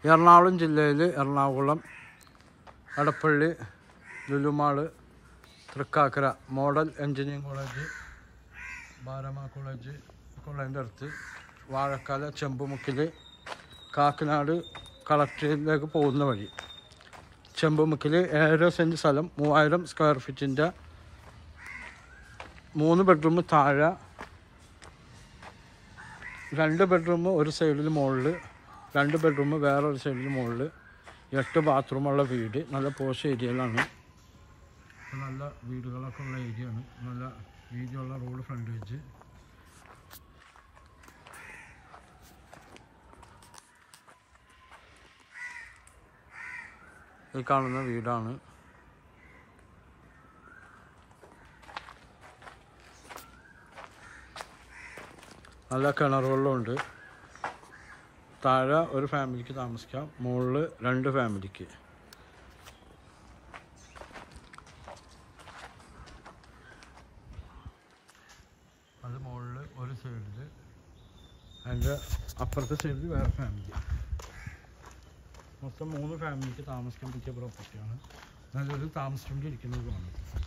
എറണാകുളം ജില്ലയിൽ Ernakulam Edappally Lulu mall Thrikkakara model engineering college ബാരമ college കോളേജിൻ്റെ അടുത്ത് വാഴക്കാല ചെമ്പുമുക്കിൽ കാക്കനാട് കളക്ടറേറ്റിലേക്ക് പോകുന്ന വഴി ചെമ്പുമുക്കിൽ ഏഴര സെൻറ്റ് സ്ഥലം മൂവായിരം സ്ക്വയർ ഫീറ്റിൻ്റെ മൂന്ന് ബെഡ്റൂം താഴെ രണ്ട് ബെഡ്റൂം ഒരു സൈഡിൽ മുകളിൽ രണ്ട് ബെഡ്റൂം വേറെ ഒരു സൈഡിൽ മുകളിൽ എട്ട് ബാത്റൂമുള്ള വീട് നല്ല പോഷ് ഏരിയയിലാണ് നല്ല വീടുകളൊക്കെ ഉള്ള ഏരിയ ആണ് നല്ല വീതിയുള്ള റോഡ് ഫ്രണ്ടേജ് ഈ കാണുന്ന വീടാണ് നല്ല കിണർ വെള്ളമുണ്ട് താഴെ ഒരു ഫാമിലിക്ക് താമസിക്കാം മുകളിൽ രണ്ട് ഫാമിലിക്ക് അത് മുകളിൽ ഒരു സൈഡിൽ അതിൻ്റെ അപ്പുറത്തെ സൈഡിൽ വേറെ ഫാമിലി മൊത്തം മൂന്ന് ഫാമിലിക്ക് താമസിക്കാൻ പറ്റിയ പ്രോപ്പർട്ടിയാണ് നല്ലൊരു താമസിച്ചുകൊണ്ടിരിക്കുന്നതുമാണ്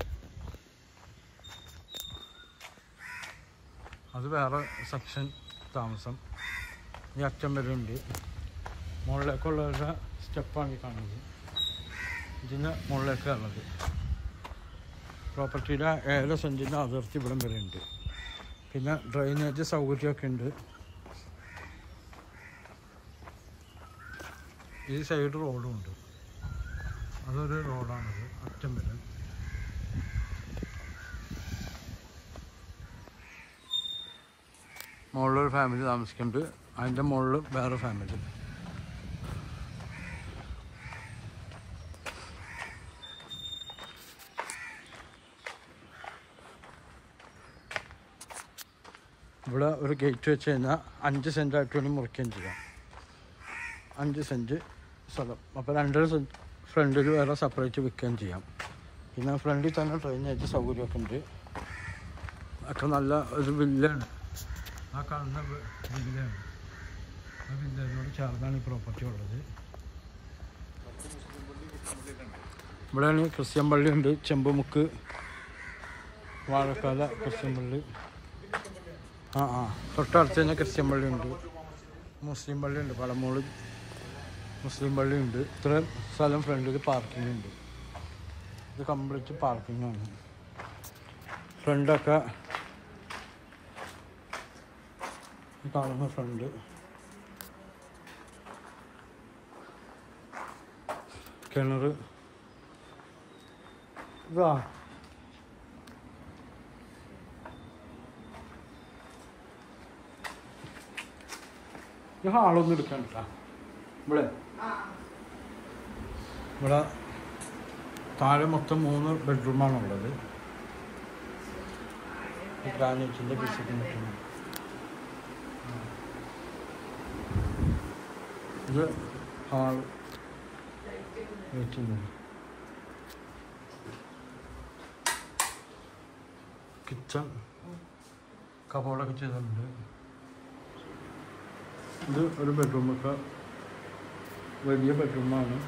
അത് വേറെ സെക്ഷൻ താമസം ഈ അറ്റം വരെ ഉണ്ട് മുകളിലേക്കുള്ളവരുടെ സ്റ്റെപ്പാണ് ഈ കാണുന്നത് ഇതിന് മുകളിലേക്ക് ഉള്ളത് പ്രോപ്പർട്ടിയുടെ ഏഴര സെൻറ്റിൻ്റെ അതിർത്തി ഇവിടം വരെ ഉണ്ട് പിന്നെ ഡ്രെയിനേജ് സൗകര്യമൊക്കെ ഉണ്ട് ഈ സൈഡ് റോഡും ഉണ്ട് അതൊരു റോഡാണത് അറ്റം വരെ മുകളിലൊരു ഫാമിലി താമസിക്കുന്നുണ്ട് അതിൻ്റെ മുകളിൽ വേറെ ഫാമിലി ഇവിടെ ഒരു ഗേറ്റ് വെച്ച് കഴിഞ്ഞാൽ അഞ്ച് സെൻറ്റായിട്ട് വേണ്ടി മുറിക്കുകയും ചെയ്യാം അഞ്ച് സെൻറ്റ് സ്ഥലം അപ്പോൾ രണ്ടര സെൻറ്റ് ഫ്രണ്ടിൽ വേറെ സെപ്പറേറ്റ് വിൽക്കുകയും ചെയ്യാം പിന്നെ ഫ്രണ്ടിൽ തന്നെ ഡ്രെയിനേജ് സൗകര്യമൊക്കെ ഉണ്ട് ഒക്കെ നല്ല ഒരു വില്ലാണ് ആ കാണുന്ന വി- വില്ലയാണ് ആ വില്ലേജിനോട് ചേർന്നാണ് ഈ പ്രോപ്പർട്ടി ഉള്ളത് ഇവിടെയാണ് ക്രിസ്ത്യൻ പള്ളി ഉണ്ട് ചെമ്പുമുക്ക് വാഴക്കാല ക്രിസ്ത്യൻ പള്ളി ആ ആ തൊട്ടടുത്ത് തന്നെ ക്രിസ്ത്യൻ പള്ളി ഉണ്ട് മുസ്ലിം പള്ളി ഉണ്ട് പടമൂള് മുസ്ലിം പള്ളി ഉണ്ട് ഇത്രയും സ്ഥലം ഫ്രണ്ടിൽ പാർക്കിംഗ് ഉണ്ട് ഇത് കംപ്ലീറ്റ് പാർക്കിംഗ് ആണ് ഫ്രണ്ടൊക്കെ ഈ കാണുന്ന ഫ്രണ്ട് കിണർ ഇതാ ഈ ഹാളൊന്നും എടുക്കണ്ട ഇവിടെ ഇവിടെ താഴെ മൊത്തം മൂന്ന് ബെഡ്റൂമാണുള്ളത് ഈ ഗ്രാനൈറ്റിൻ്റെ പീസൊക്കെ നിൽക്കുന്നു ഇത് ഹാൾ വെയിറ്റിംഗ് കിച്ചൺ കബോർഡൊക്കെ ചെയ്തിട്ടുണ്ട് ഇത് ഒരു ബെഡ്റൂമൊക്കെ വലിയ ബെഡ്റൂമാണ്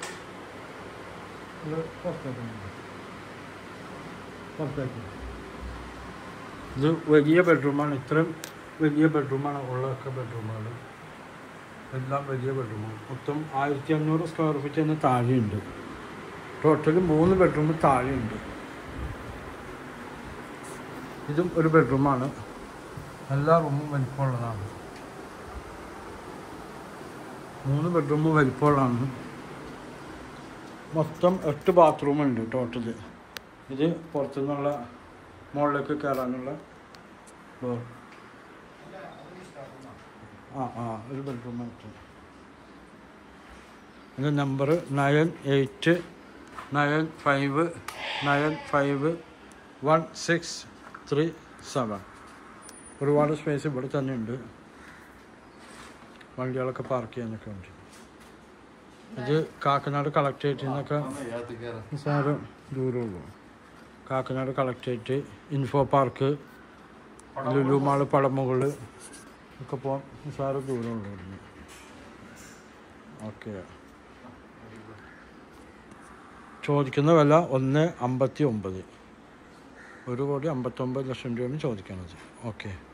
ഇത് പുറത്തേക്ക് പുറത്തേക്ക് ഇത് വലിയ ബെഡ്റൂമാണ് ഇത്രയും വലിയ ബെഡ്റൂമാണ് ഉള്ളതൊക്കെ ബെഡ്റൂമുകൾ എല്ലാം വലിയ ബെഡ്റൂമാണ് മൊത്തം ആയിരത്തി അഞ്ഞൂറ് സ്ക്വയർ ഫീറ്റ് തന്നെ താഴെയുണ്ട് ടോട്ടൽ മൂന്ന് ബെഡ്റൂം താഴെയുണ്ട് ഇതും ഒരു ബെഡ്റൂമാണ് എല്ലാ റൂമും വലിപ്പമുള്ളതാണ് മൂന്ന് ബെഡ്റൂം വലിപ്പമുള്ളതാണ് മൊത്തം എട്ട് ബാത്റൂം ഉണ്ട് ടോട്ടൽ ഇത് പുറത്തുനിന്നുള്ള മുകളിലേക്ക് കയറാനുള്ള ഡോർ ആ ആ ഒരു ബെഡ്റൂം ആയിട്ട് ഇത് number nine eight nine five nine five one six three seven ഒരുപാട് സ്പേസ് ഇവിടെ തന്നെ ഉണ്ട് വണ്ടികളൊക്കെ പാർക്ക് ചെയ്യാനൊക്കെ ഉണ്ട് ഇത് കാക്കനാട് കളക്ടറേറ്റിൽ നിന്നൊക്കെ നിസ്സാരം ദൂരമുള്ളൂ Kakkanad collectorate info park Lulu mall Padamugal ഒക്കെ പോകാൻ നിസ്സാര ദൂരമുള്ളൂ ഇവിടുന്ന് ഓക്കെ ചോദിക്കുന്ന വില ഒന്ന് അമ്പത്തി ഒമ്പത് ഒരു കോടി അമ്പത്തൊമ്പത് ലക്ഷം രൂപയാണ് ചോദിക്കണത് ഓക്കെ